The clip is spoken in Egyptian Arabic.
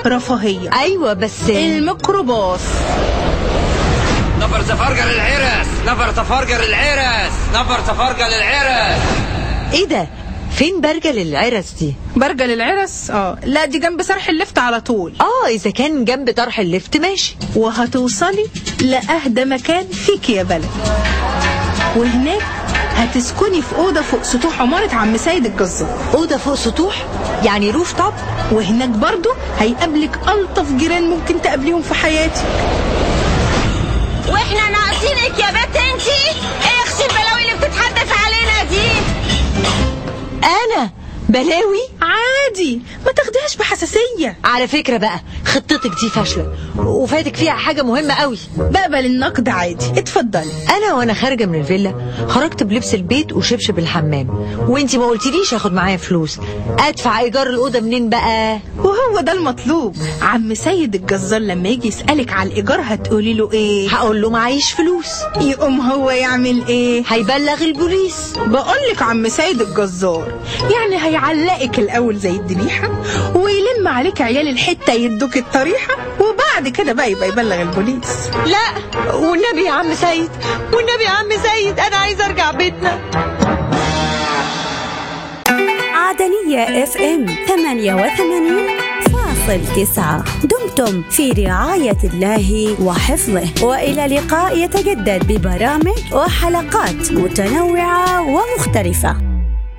رفاهية ايوه بس الميكروباص نفر تفرقر العرس نفر تفرقر العرس نفر تفرقر العرس ايه ده فين برجل العرس دي برجل العرس اه لا دي جنب سرح اللفت على طول اه اذا كان جنب طرح الليفت ماشي وهتوصلي لأهدى مكان فيك يا بلد وهناك هتسكني في أوضة فوق سطوح عمارة عم سيد الجزار اوضه فوق سطوح يعني روف توب وهناك برضو هيقابلك ألطف جيران ممكن تقابليهم في حياتك واحنا ناقصينك يا بت انتي ايه اختي البلاوي اللي بتتحدث علينا دي انا بلاوي عادي ما تاخديهاش بحساسية على فكره بقى خطتك دي فاشله وفاتك فيها حاجه مهمه قوي بقبل النقد عادي اتفضلي انا وانا خارجه من الفيلا خرجت بلبس البيت وشبشب الحمام وانتي ما قلتليش اخد معايا فلوس ادفع ايجار الاوضه منين بقى وهو ده المطلوب عم سيد الجزار لما يجي يسألك على الإيجار هتقولي له إيه هقول له معيش فلوس يقوم هو يعمل إيه هيبلغ البوليس بقولك عم سيد الجزار يعني هيعلقك الأول زي الدبيحة ويلم عليك عيال الحتة يدوك الطريحة وبعد كده بقى يبقى يبلغ البوليس لا والنبي يا عم سيد والنبي يا عم سيد انا عايزه ارجع بيتنا عدنية اف ام 88 فاصل تسعة دمتم في رعاية الله وحفظه وإلى لقاء يتجدد ببرامج وحلقات متنوعة ومختلفة